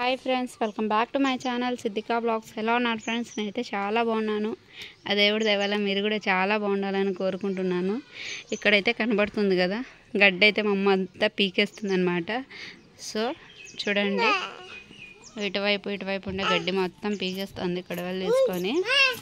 Hi friends welcome back to my channel Siddika blogs ఎలా ఉన్నారు friends నేనైతే చాలా బాగున్నాను ఆ దేవుడి దయవల్ల మీరు కూడా చాలా బాగుండాలని కోరుకుంటున్నాను ఇక్కడైతే కనబడుతుంది కదా గడ్డ అయితే మా అమ్మ అంతా పీకేస్తుంది అనమాట సో చూడండి ఇటువైపు ఇటువైపు ఉండే గడ్డి మొత్తం పీకేస్తుంది ఇక్కడ వెళ్ళి తీసుకొని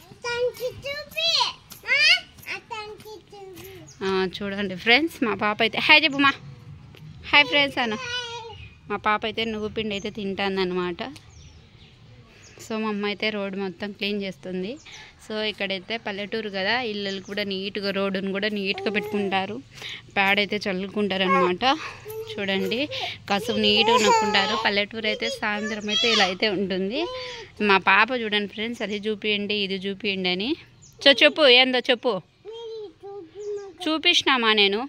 ఆ, చూడండి ఫ్రెండ్స్ మా పాప అయితే హాయ్ చెప్పు మా హాయ్ ఫ్రెండ్స్ అన్న మా పాప అయితే నువ్వు పిండి అయితే తింటానమాట సో మా అమ్మ అయితే రోడ్ మొత్తం క్లీన్ చేస్తుంది సో ఇక్కడైతే పల్లెటూరు కదా ఇల్లులు కూడా నీట్గా రోడ్డును కూడా నీట్గా పెట్టుకుంటారు పేడైతే చల్లుకుంటారు అనమాట చూడండి కసుపు నీట్గా నొక్కుంటారు పల్లెటూరు అయితే సాయంత్రం అయితే ఇలా అయితే ఉంటుంది మా పాప చూడండి ఫ్రెండ్స్ అది చూపియండి ఇది చూపియండి అని సో చెప్పు ఏందో చెప్పు చూపించినామా నేను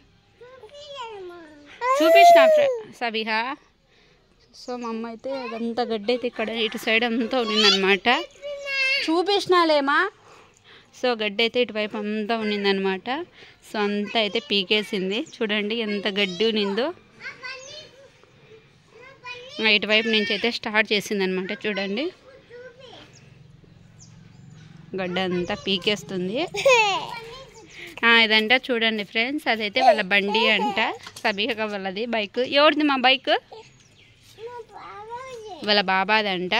చూపించిన సబిహా సో మా అమ్మ అయితే అదంతా గడ్డి అయితే ఇక్కడ ఇటు సైడ్ అంతా ఉన్నిందనమాట చూపించినాలేమా సో గడ్డి అయితే ఇటువైపు అంతా ఉన్నిందనమాట సో అంతా అయితే పీకేసింది చూడండి ఎంత గడ్డి ఉన్నిందో ఆ, ఇటువైపు నుంచి అయితే స్టార్ట్ చేసింది అనమాట చూడండి గడ్డ అంతా పీకేస్తుంది ఆ, ఇదంట చూడండి ఫ్రెండ్స్ అదైతే వాళ్ళ బండి అంట సబీహగా వాళ్ళది బైక్ ఎవరిది మా బైక్ వాళ్ళ బాబాదంట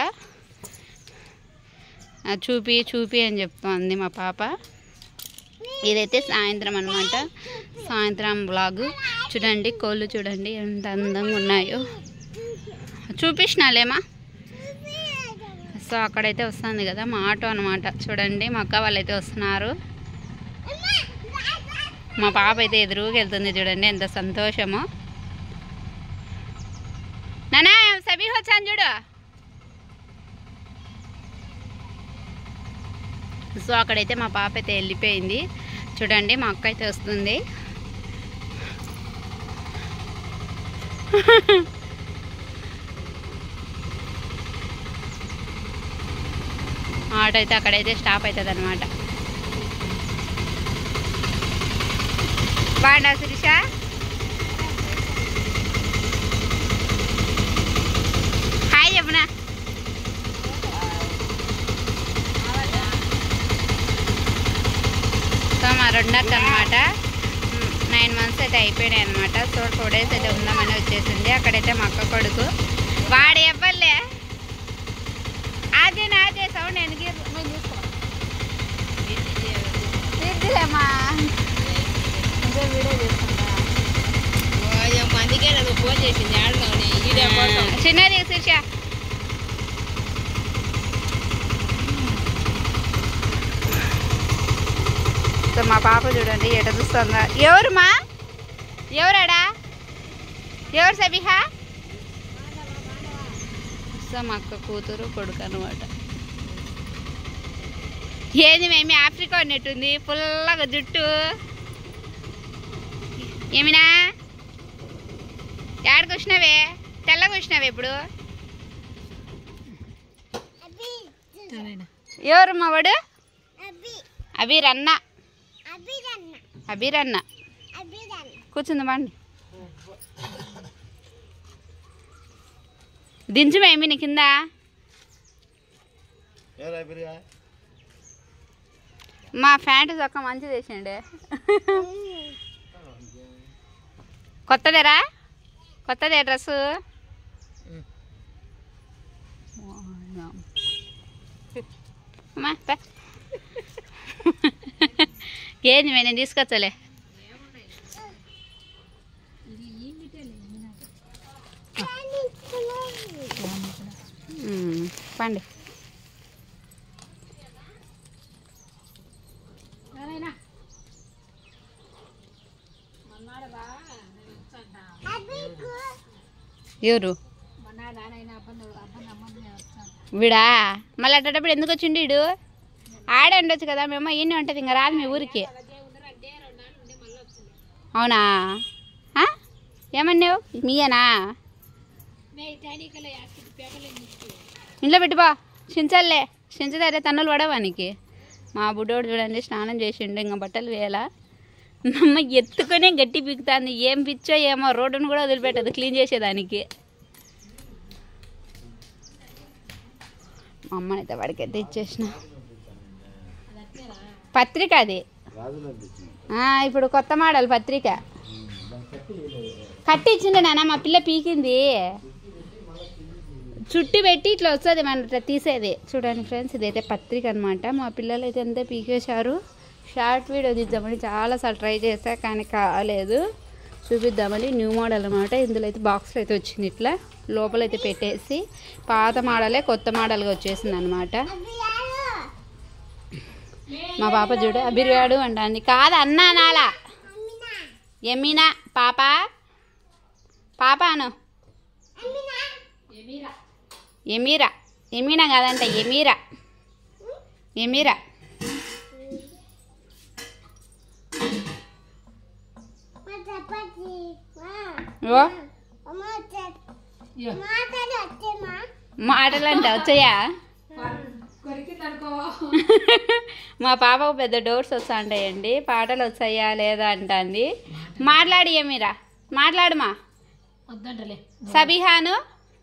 ఆ, చూపి చూపి అని చెప్తోంది మా పాప ఇదైతే సాయంత్రం అనమాట సాయంత్రం బ్లాగ్ చూడండి కోళ్ళు చూడండి ఎంత అందంగా ఉన్నాయో చూపించినాలేమా సో అక్కడైతే వస్తుంది కదా మా ఆటో అనమాట చూడండి మా అక్క వాళ్ళైతే వస్తున్నారు మా పాప అయితే ఎదురుగా వెళ్తుంది చూడండి ఎంత సంతోషమో నానా సబీ వచ్చాను చూడు సో అక్కడైతే మా పాప అయితే వెళ్ళిపోయింది చూడండి మా అక్క అయితే వస్తుంది ఆటో అయితే అక్కడైతే స్టాప్ అవుతుంది అనమాట బాగుండా శిరీష హాయ్ చెప్పనా సో మా రెండక్క అనమాట నైన్ మంత్స్ అయితే అయిపోయినాయి అనమాట సో టూ డేస్ అయితే ఉందామని వచ్చేసింది అక్కడైతే మా అక్క కొడుకు వాడు ఎవ్వలే అదే నాదే సౌండ్ ఎందుకు మేము తీర్చిలేమ్మా అదే వీడియో తీసుకుంటా అందుకే నాకు ఫోన్ చేసింది ఆడలోని వీడియో కోసం చిన్నది శీర్ష సో మా పాప చూడండి ఎట చూస్తుందా ఎవరు మా ఎవరాడా ఎవరు సబిహా సో మా అక్క కూతురు కొడుకు అనమాట ఏంది మేమే ఆఫ్రికా ఉన్నట్టుంది ఫుల్లగా జుట్టు ఏమినా ఎక్కడికి వచ్చినావే తెల్లగా వచ్చినావే ఇప్పుడు ఎవరు మా వాడు అభిరన్న అభిరన్న కూర్చుంది బాండి దించమేమి నీ కింద మా ప్యాంటు చొక్క మంచిది వేసిండే కొత్తదేరా కొత్తదే డ్రెస్సు అమ్మా పే. ఏంది మే నేను తీసుకొచ్చలే ఉమ్, పండి ఎవరు వీడా మళ్ళీ అట్టేటప్పుడు ఎందుకు వచ్చిండు వీడు ఆడే ఉండొచ్చు కదా మేము ఈయన ఉంటుంది ఇంకా రాదు మీ ఊరికి అవునా ఆ? ఏమన్నావు మీయేనా ఇంట్లో పెట్టుబా చించల్లే చించదారే తన్నులు పడవానికి మా బుడ్డోడు చూడండి స్నానం చేసిండు ఇంకా బట్టలు వేయాలా అమ్మ ఎత్తుకొనే గట్టి పీకుతాంది ఏం పిచ్చో ఏమో రోడ్డును కూడా వదిలిపెట్టదు క్లీన్ చేసేదానికి మా అమ్మనైతే వాడికైతే ఇచ్చేసిన పత్రిక అది ఆ, ఇప్పుడు కొత్త మోడల్ పత్రిక కట్టి ఇచ్చిండే నాన్న మా పిల్ల పీకింది చుట్టి పెట్టి ఇట్లా వస్తుంది మన ఇట్లా తీసేది చూడండి ఫ్రెండ్స్ ఇదైతే పత్రిక అనమాట మా పిల్లలు అయితే అంతా పీకేశారు షార్ట్ వీడియో తీద్దామని చాలాసార్లు ట్రై చేశా కానీ కాలేదు చూపిద్దామని న్యూ మోడల్ అనమాట ఇందులో అయితే బాక్స్లో అయితే వచ్చింది ఇట్లా లోపల అయితే పెట్టేసి పాత మోడలే కొత్త మోడల్గా వచ్చేసింది అనమాట మా పాప చూడు అభిరివాడు అంటుంది కాదు అన్నా నాలా ఎమీనా పాప పాప అను ఎమీరా ఎమీనా కాదంట ఎమీరా ఎమీరా ఓ మాటలు అంట వచ్చాయా మా పాపకు పెద్ద డోర్స్ వస్తా ఉంటాయండి పాటలు వచ్చాయా లేదా అంటుంది మాట్లాడి ఎమీరా మాట్లాడుమా వద్దంటలే సబిహాను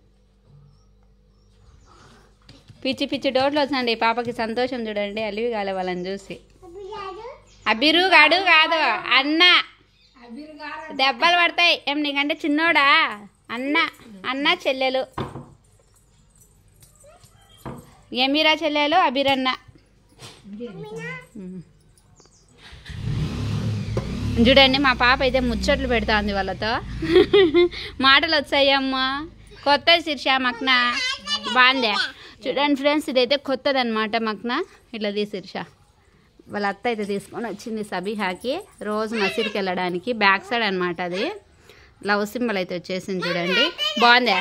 పిచ్చి పిచ్చి డోట్లు వచ్చండి పాపకి సంతోషం చూడండి అలివి కాలే వాళ్ళని చూసి అబిరు గాడు కాదు అన్న దెబ్బలు పడతాయి ఏం నీకంటే చిన్నోడా అన్న అన్న చెల్లెలు ఎమీరా చెల్లెలు అబిరన్న ఉమ్. చూడండి మా పాప అయితే ముచ్చట్లు పెడుతుంది వాళ్ళతో మాటలు వచ్చాయమ్మా కొత్త శీర్ష మక్న బాగుందే చూడండి ఫ్రెండ్స్ ఇదైతే కొత్తది అనమాట మక్న ఇట్లా తీసిర్ష వాళ్ళ అత్త అయితే తీసుకొని వచ్చింది సబీహాకి రోజు మసీద్కి వెళ్ళడానికి బ్యాక్ సైడ్ అనమాట అది లవ్ సింబల్ అయితే వచ్చేసింది చూడండి బాగుందే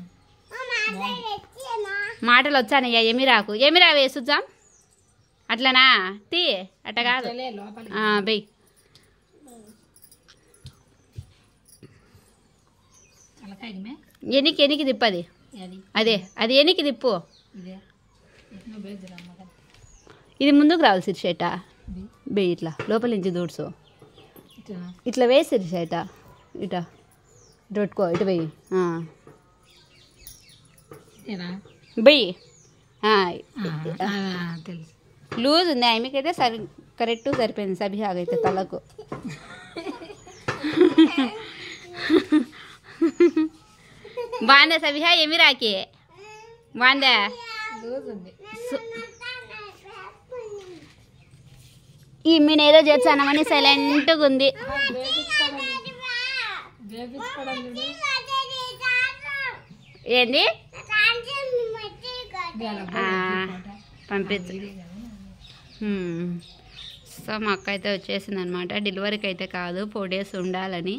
మాటలు వచ్చానయ్యా ఎమిరాకు ఎమిరా వేసుద్దాం అట్లనా తీ అట్ట కాదు లోపల ఆ, బెయ్ తలకాయమే ఎనికి ఎనికి తిప్పది అది అదే అది ఎనికి తిప్పు ఇదే ఎట్నో బేజరమ్మ ఇది ముందుకు రావాలి సిరిషేట బే ఇట్లా లోపల నుంచి దూడ్సు ఇట్లా ఇట్లా వేయి సిరిషేట ఇట ఇటు పెట్టుకో ఇటు వెయ్యి ఇదేనా బెయ్యి తెలుసు లూజ్ ఉంది ఆమెకైతే సరి కరెక్ట్ సరిపోయింది సబిహాగైతే తలకు బాగుందా సబిహా ఏమి రాకి బాగుందా లూజ్ ఉంది ఈ మీను ఏదో చేస్తానమని సైలెంట్గా ఉంది వేపించుకోవడం చూడు ఏంది ఇవాళ ఆ, పంపించు హ్మ్. సో మా అక్క అయితే వచ్చేసింది అనమాట డెలివరీకి అయితే కాదు ఫోర్ డేస్ ఉండాలని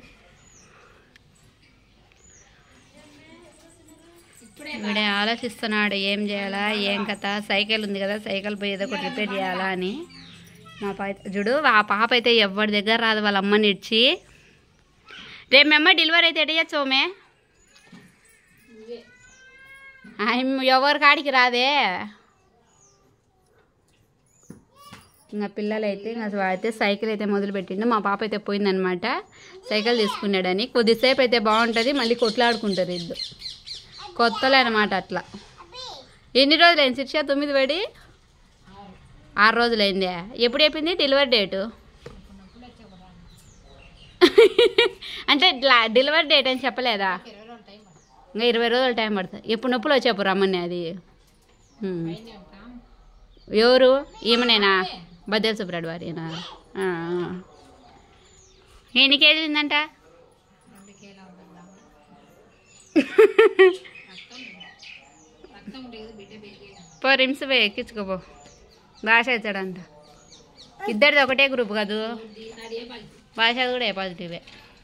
వీడే ఆలోచిస్తున్నాడు ఏం చేయాలా ఏం కథ సైకిల్ ఉంది కదా సైకిల్ పోయి ఏదో ఒకటి రిపేర్ చేయాలా అని మా పాప చూడు ఆ పాప అయితే ఎవరి దగ్గర రాదు వాళ్ళ అమ్మని ఇచ్చి రేపు మేమ్మ డెలివరీ అయితే ఎట చేయొచ్చోమే ఆయన ఎవరి కాడికి రాదే ఇంకా పిల్లలు అయితే ఇంకా అయితే సైకిల్ అయితే మొదలు పెట్టిండు మా పాప అయితే పోయిందనమాట సైకిల్ తీసుకున్నాడని కొద్దిసేపు అయితే బాగుంటుంది మళ్ళీ కొట్లాడుకుంటారు ఇద్దరు కొత్తలే అనమాట అట్లా ఎన్ని రోజులు అయింది శిక్ష తొమ్మిది పడి ఆరు రోజులు అయిందే ఎప్పుడు చెప్పింది డెలివరీ డేటు అంటే ఇట్లా డెలివరీ డేట్ అని చెప్పలేదా ఇంకా ఇరవై రోజులు టైం పడుతుంది ఎప్పుడు నొప్పులు వచ్చేప్పుడు రమ్మని అది ఉమ్. ఎవరు ఈమెనేనా బద్దెల సుబ్రాడు వారేనా ఆ, ఆ. ఎన్ని కేజీలు ఉందంట పో రిమ్స్ పోయి ఎక్కించుకోపో భాష ఇచ్చాడంట ఇద్దరిది ఒకటే గ్రూప్ కాదు భాష కూడా ఏ పాజిటివే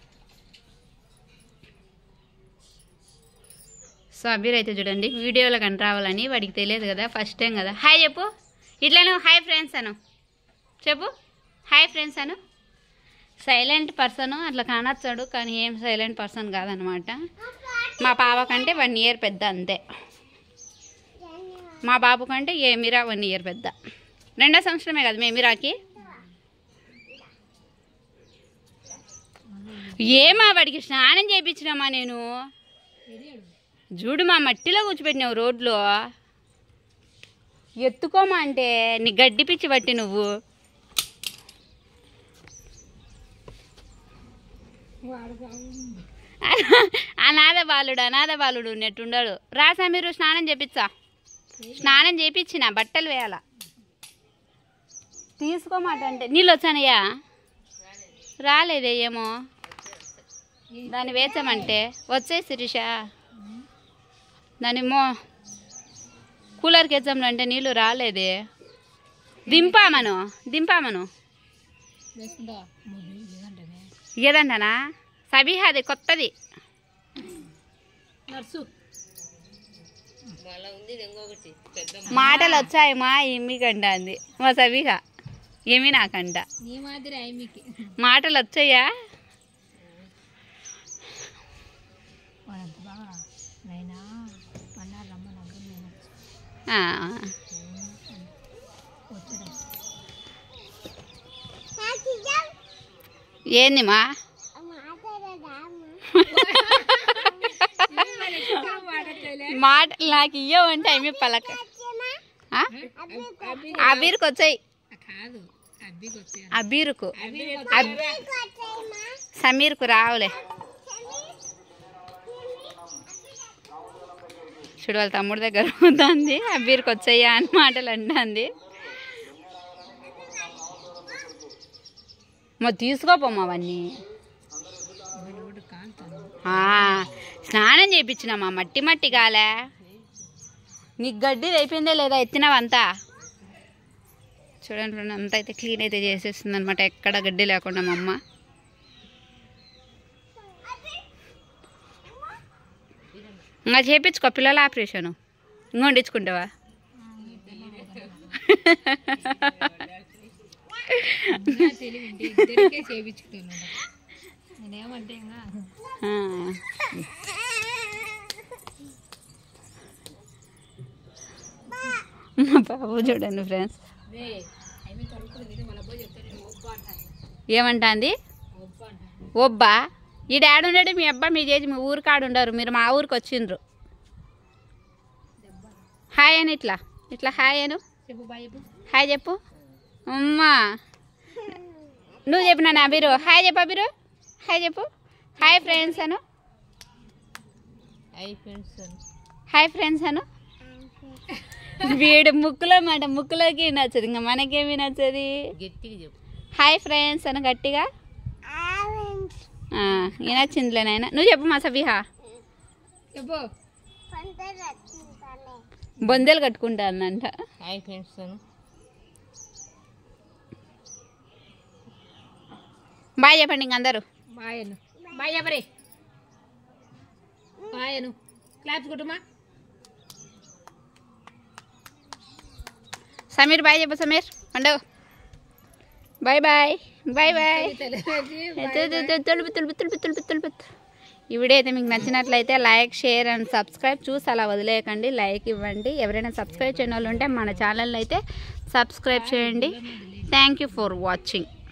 సో అబీర్ అయితే చూడండి వీడియోలో కని రావాలని వాడికి తెలియదు కదా ఫస్ట్ టైం కదా హాయ్ చెప్పు ఇట్లాను హాయ్ ఫ్రెండ్స్ అను చెప్పు హాయ్ ఫ్రెండ్స్ అను సైలెంట్ పర్సన్ అట్లా కానొచ్చాడు కానీ ఏం సైలెంట్ పర్సన్ కాదనమాట మా పాప కంటే వన్ ఇయర్ పెద్ద అంతే మా బాబు కంటే ఏమిరా వన్ ఇయర్ పెద్ద రెండో సంవత్సరమే కదా మేమిరాకి ఏమా వాడికి స్నానం చేయించినామా నేను చూడు మా మట్టిలో కూర్చోబెట్టినావు రోడ్లో ఎత్తుకోమా అంటే నీ గడ్డి పిచ్చి బట్టి నువ్వు అనాథ బాలుడు అనాథ బాలుడు ఉన్నట్టుండడు రాసా మీరు స్నానం చేపిచ్చా స్నానం చేపించిన బట్టలు వేయాల తీసుకోమాట అంటే నీళ్ళు వచ్చానయ్యా రాలేదే ఏమో దాన్ని వేసామంటే వచ్చే శిరీష దాని మో కూలర్కి వేసాము అంటే నీళ్ళు రాలేదే దింపామను దింపామను వేసుకుంటా ఇదంటేనే ఏదంటనా సబీహా అది కొత్తది నర్సు మళ్ళీ ఉంది ఇంకొకటి పెద్ద మాటలు వచ్చాయి మా ఇమ్మికంట అంది మా సబీహా ఏమి నాకంట నీ మాదిరి ఐమికి మాటలు వచ్చాయా వాడంత బాగా నైనా పన్నారు రమ్మ నగ్గర నేను ఆ, వచ్చాడు ఏంది మా మాటలు నాకు ఇయ్యవంటే ఏమి పలక ఆ? అబీర్కి వచ్చాయి కాదు అబ్బికి వచ్చే అబీరుకు అబ్- సమీర్కు రావులే చూడు వాళ్ళ తమ్ముడి దగ్గర ఉంటుంది అబ్బీర్కి వచ్చాయా అని మాటలు అంటుంది మా తీసుకోపోమ్మా అవన్నీ ఒకటి కాలుతాను ఆ, స్నానం చేయించినామా మట్టి మట్టి కాలే నీకు గడ్డి అయిపోయిందే లేదా ఎత్తినావంతా చూడండి ఫ్రెండ్ అంతా అయితే క్లీన్ అయితే చేసేస్తుంది అనమాట ఎక్కడ గడ్డి లేకుండా మా అమ్మ ఇంకా చేపించుకో పిల్లల ఆపరేషను ఇంకా వండించుకుంటావా ఇంకా తెలివి ఉంటే ఇద్దరికే చేయించుకుంటున్నాడు నేనేమంటే ఇంకా ఆ. మా బాబు చూడండి ఫ్రెండ్స్ రే అవి కడుక్కుని తిని మళ్ళీ పోయి చెప్తాను నేను ఒప్ప అంటాను ఏమంటాంది ఒప్ప అంటాను ఒబ్బా ఈ డాడీ ఉన్నాడు మీ అబ్బా మీ చేసి మీ ఊరు కాడు ఉండరు మీరు మా ఊరికి వచ్చిండ్రు హాయ్ అని ఇట్లా ఇట్లా హాయ్ అను చెప్పు బాయ్ చెప్పు హాయ్ చెప్పు అమ్మా నువ్వు చెప్పినా నా బీరు హాయ్ చెప్పా బీరు హాయ్ చెప్పు హాయ్ ఫ్రెండ్స్ అను ఐ ఫ్రెండ్స్ హాయ్ ఫ్రెండ్స్ అను వీడు ముక్కులో మాట ముక్కులోకి నచ్చదు ఇంకా మనకేమి నచ్చది గట్టిగా చెప్పు హాయ్ ఫ్రెండ్స్ అను గట్టిగా ఈ నచ్చిందిలే నాయన నువ్వు చెప్పు మా సబిహా చెప్పు బొందెలు కట్టుకుంటానంట హాయ్ ఫ్రెండ్స్ బాయ్ చెప్పండి ఇంక అందరూ బాయ్ అను బాయ్ చెప్పరే బాయ్ అను క్లాప్స్ కొట్టుమా సమీర్ బాయ్ చెప్పు సమీర్ పండు బాయ్ బాయ్ బాయ్ బాయ్ తులుపు తులుపు తులుపు తులుపు తులుపు ఈ వీడియో అయితే మీకు నచ్చినట్లయితే లైక్ షేర్ అండ్ సబ్స్క్రైబ్ చూసి అలా వదిలేయకండి లైక్ ఇవ్వండి ఎవరైనా సబ్స్క్రైబ్ చేయని వాళ్ళు ఉంటే మన ఛానల్ అయితే సబ్స్క్రైబ్ చేయండి థ్యాంక్ యూ ఫర్ వాచింగ్